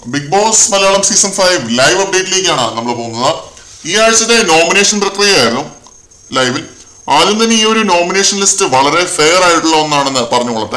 big boss Malayalam season five live അപ്ഡേറ്റിലേക്കാണ് നമ്മൾ പോകുന്നത് ഈ ആഴ്ചത്തെ നോമിനേഷൻ പ്രക്രിയയായിരുന്നു ലൈവിൽ ആദ്യം തന്നെ ഈ ഒരു നോമിനേഷൻ ലിസ്റ്റ് വളരെ ഫെയർ ആയിട്ടുള്ള ഒന്നാണെന്ന് പറഞ്ഞുകൊള്ളട്ടെ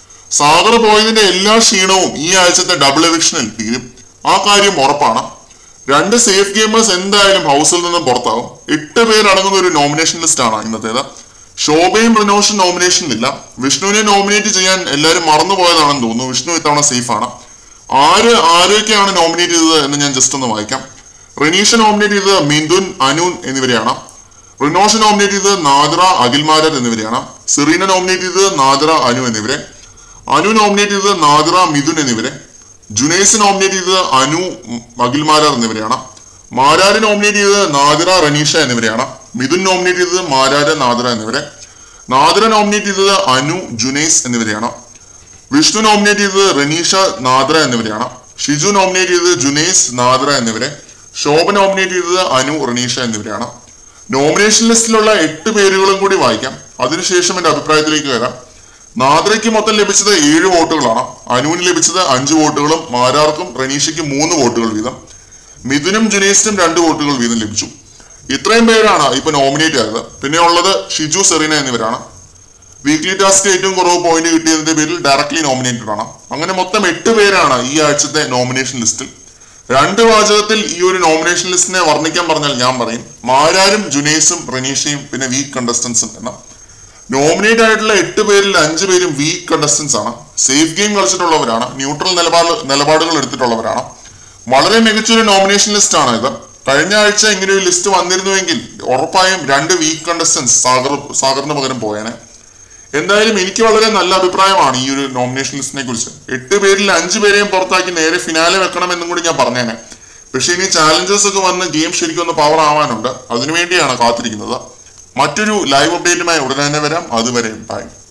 സാഗർ പോയതിന്റെ എല്ലാ ക്ഷീണവും ഈ ആഴ്ചത്തെ ഡബിൾ എവിക്ഷനിൽ തീരും ആ കാര്യം ഉറപ്പാണ് രണ്ട് സേഫ് ഗെയിമേഴ്സ് എന്തായാലും ഹൗസിൽ നിന്ന് പുറത്താവും എട്ട് പേരടങ്ങുന്ന ഒരു നോമിനേഷൻ ലിസ്റ്റ് ആണ് ഇന്നത്തേത് ശോഭയും റിനോഷും നോമിനേഷനിലില്ല വിഷ്ണുവിനെ നോമിനേറ്റ് ചെയ്യാൻ എല്ലാവരും മറന്നുപോയതാണെന്ന് തോന്നുന്നു വിഷ്ണു ഇത്തവണ സേഫ് ആണ് ആര് ആരൊക്കെയാണ് നോമിനേറ്റ് ചെയ്തത് എന്ന് ഞാൻ ജസ്റ്റ് ഒന്ന് വായിക്കാം റിനീഷ നോമിനേറ്റ് ചെയ്തത് മിഥുൻ അനുൻ എന്നിവരെയാണ് റിനോഷ് നോമിനേറ്റ് ചെയ്തത് നാദ്ര അഖിൽമാരർ എന്നിവരെയാണ് സിറീന നോമിനേറ്റ് ചെയ്തത് നാദ്ര അനു എന്നിവരെ അനു നോമിനേറ്റ് ചെയ്തത് നാദ്ര മിഥുൻ എന്നിവരെ ജുനൈസ് നോമിനേറ്റ് ചെയ്തത് അനു അഖിൽമാരാർ എന്നിവരെയാണ് മാരാര് നോമിനേറ്റ് ചെയ്തത് നാദിറ റനീഷ എന്നിവരെയാണ് മിഥുൻ നോമിനേറ്റ് ചെയ്തത് മാരാര് നാദിറ എന്നിവരെ നാദിറ നോമിനേറ്റ് ചെയ്തത് അനു ജുനൈസ് എന്നിവരെയാണ് വിഷ്ണു നോമിനേറ്റ് ചെയ്തത് റനീഷ നാദ്ര എന്നിവരെയാണ് ഷിജു നോമിനേറ്റ് ചെയ്തത് ജുനൈസ് നാദ്ര എന്നിവരെ ശോഭ നോമിനേറ്റ് ചെയ്തത് അനു റനീഷ എന്നിവരെയാണ് നോമിനേഷൻ ലിസ്റ്റിലുള്ള എട്ട് പേരുകളും കൂടി വായിക്കാം അതിനുശേഷം എന്റെ അഭിപ്രായത്തിലേക്ക് വരാം നാദ്രയ്ക്ക് മൊത്തം ലഭിച്ചത് ഏഴ് വോട്ടുകളാണ് അനുവിന് ലഭിച്ചത് അഞ്ച് വോട്ടുകളും മാരാർക്കും റനീഷയ്ക്കും മൂന്ന് വോട്ടുകൾ വീതം മിഥുനും ജുനൈസിനും രണ്ട് വോട്ടുകൾ വീതം ലഭിച്ചു ഇത്രയും പേരാണ് ഇപ്പൊ നോമിനേറ്റ് ആയത് പിന്നെ ഉള്ളത് ഷിജു സെറീന എന്നിവരാണ് വീക്ക്ലി ടാസ്ക് ഏറ്റവും കുറവ് പോയിന്റ് കിട്ടിയതിന്റെ പേരിൽ ഡയറക്ട്ലി നോമിനേറ്റഡ് ആണ് അങ്ങനെ മൊത്തം എട്ട് പേരാണ് ഈ ആഴ്ചത്തെ നോമിനേഷൻ ലിസ്റ്റിൽ രണ്ട് വാചകത്തിൽ ഈ ഒരു നോമിനേഷൻ ലിസ്റ്റിനെ വർണ്ണിക്കാൻ പറഞ്ഞാൽ ഞാൻ പറയും മാരാരും ജുനൈസും റനീഷയും പിന്നെ വീക്ക് കണ്ടസ്റ്റൻസും എന്ന നോമിനേറ്റ് ആയിട്ടുള്ള എട്ട് പേരിൽ അഞ്ച് പേരും വീക്ക് കണ്ടസ്റ്റൻസ് ആണ് സേഫ് ഗെയിം കളിച്ചിട്ടുള്ളവരാണ് ന്യൂട്രൽ നിലപാട് നിലപാടുകൾ എടുത്തിട്ടുള്ളവരാണ് വളരെ മികച്ചൊരു നോമിനേഷൻ ലിസ്റ്റ് ആണ് ഇത് കഴിഞ്ഞ ആഴ്ച ഇങ്ങനെ ഒരു ലിസ്റ്റ് വന്നിരുന്നുവെങ്കിൽ ഉറപ്പായും രണ്ട് വീക്ക് കണ്ടസ്റ്റൻസ് സാഗർ സാഗറിന് പകരം പോയേനെ എന്തായാലും എനിക്ക് വളരെ നല്ല അഭിപ്രായമാണ് ഈ ഒരു നോമിനേഷൻ ലിസ്റ്റിനെ കുറിച്ച് എട്ട് പേരിൽ അഞ്ച് പേരെയും പുറത്താക്കി നേരെ ഫിനാലെ വെക്കണം എന്നും കൂടി ഞാൻ പറഞ്ഞേനെ പക്ഷെ ഇനി ചാലഞ്ചേഴ്സ് ഒക്കെ വന്ന് ഗെയിം ശരിക്കും ഒന്ന് പവർ ആവാനുണ്ട് അതിനുവേണ്ടിയാണ് കാത്തിരിക്കുന്നത് മറ്റൊരു ലൈവ് അപ്ഡേറ്റുമായി ഉടനെ തന്നെ വരാം അതുവരെ ബൈ